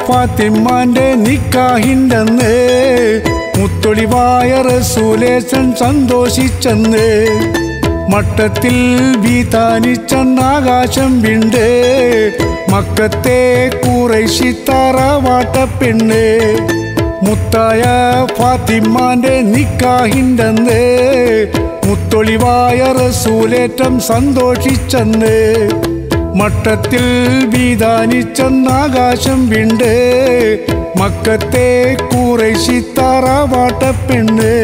ഫാത്തിമാന്റെ നിക്കാഹിണ്ടെന്ന് മുത്തൊളിവായ റസൂലേശൻ സന്തോഷിച്ചെന്ന് മട്ടത്തിൽ വീതാനിച്ചെന്നാകാശം വിണ്ട് മക്കത്തെ കുറേശി തറവാട്ട പെണ്ണ് മുത്തായ ഫാത്തിമാന്റെ നിക്കാഹിണ്ടെന്ന് മുത്തൊളിവായ റസൂലേറ്റം സന്തോഷിച്ചെന്ന് മട്ടത്തിൽ വീതാനിച്ചെന്നാകാശം വിണ്ട് മക്കത്തെ കുറേശി തറവാട്ട പെണ്ണ്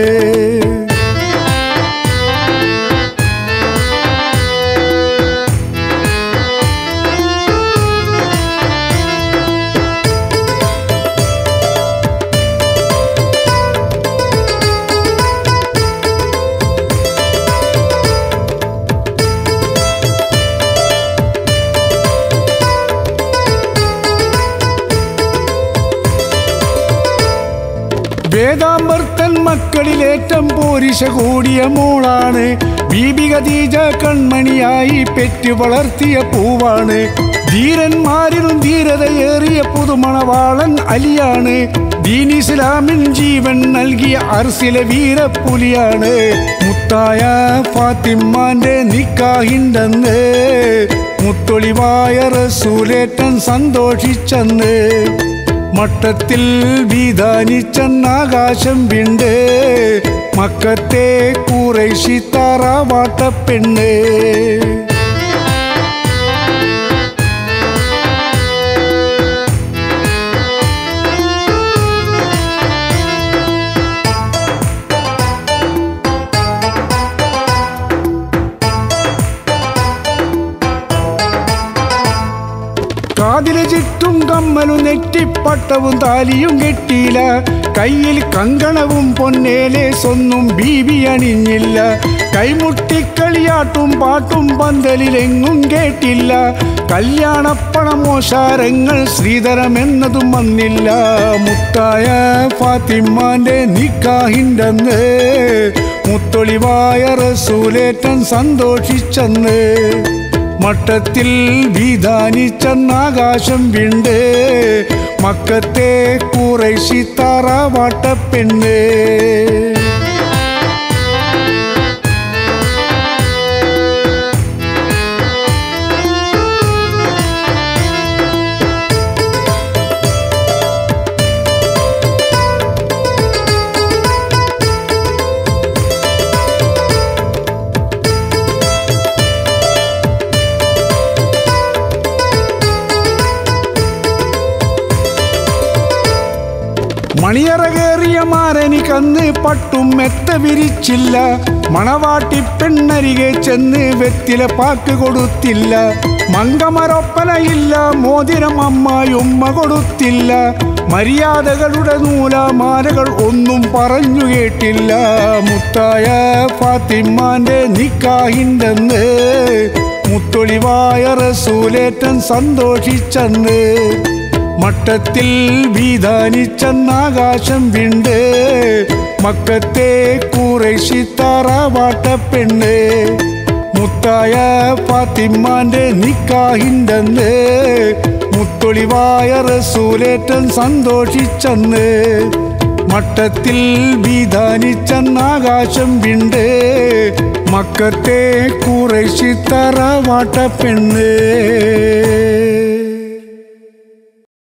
വേദാമ്പർത്തൻ മക്കളിലേറ്റം പോരിശ കൂടിയ മോളാണ് ബീബി ഖദീജ കൺമണിയായി പെറ്റു വളർത്തിയ പൂവാണ് ധീരന്മാരിലും ധീരതയേറിയ പുതുമണവാളൻ അലിയാണ് ദീൻ ഇസ്ലാമിൻ ജീവൻ നൽകിയ അർസിലെ വീരപ്പുലിയാണ് മുത്തായ ഫാത്തിമാന്റെ നിക്കാഹിണ്ടെന്ന് മുത്തൊളിവായ റസൂലേറ്റൻ സന്തോഷിച്ചെന്ന് മട്ടത്തിൽ വീതാനിച്ചെന്നാകാശം വിണ്ട് മക്കത്തെ കുറേശി തറവാട്ട പെണ്ണ് കാതിലെ ചുറ്റും കമ്മലും നെറ്റിപ്പട്ടവും താലിയും കെട്ടിയില്ല കയ്യിൽ കങ്കണവും പൊന്നേലെ സ്വന്നും ബീബി അണിഞ്ഞില്ല കൈമുട്ടിക്കളിയാട്ടും പാട്ടും പന്തലിലെങ്ങും കേട്ടില്ല കല്യാണപ്പണമോശാരങ്ങൾ ശ്രീധരമെന്നതും വന്നില്ല മുത്തായ ഫാത്തിമാന്റെ നിക്കാഹിണ്ടെന്ന് മുത്തൊളിവായ റസൂലേറ്റൻ സന്തോഷിച്ചെന്ന് മട്ടത്തിൽ വീതാനിച്ചെന്നാകാശം വിണ്ട് മക്കത്തെ കുറേശി തറവാട്ട പെണ്ണ് മണിയറ കയറിയ മാരനിക്കന്ന് പട്ടും മെത്ത വിരിച്ചില്ല മണവാട്ടി പെണ്ണരികെ ചെന്ന് വെത്തില പാക്ക് കൊടുത്തില്ല മങ്കമരൊപ്പനയില്ല മോതിരം അമ്മായുമ്മ കൊടുത്തില്ല മര്യാദകളുടെ നൂലാമാലകൾ ഒന്നും പറഞ്ഞു കേട്ടില്ല മുത്തായ ഫാത്തിമാന്റെ നിക്കാഹിണ്ടെന്ന് മുത്തൊളിവായ റസൂലേറ്റൻ സന്തോഷിച്ചെന്ന് മട്ടത്തിൽ വീതാനിച്ചെന്നാകാശം വിണ്ട് മക്കത്തെ കുറേശി തറവാട്ട പെണ്ണ് മുത്തായ ഫാത്തിമാന്റെ നിക്കാഹിണ്ടെന്ന് മുത്തൊളിവായ റസൂലേറ്റൻ സന്തോഷിച്ചെന്ന് മട്ടത്തിൽ വീതാനിച്ചെന്നാകാശം വിണ്ട് മക്കത്തെ കുറേശി തറവാട്ട പെണ്ണ്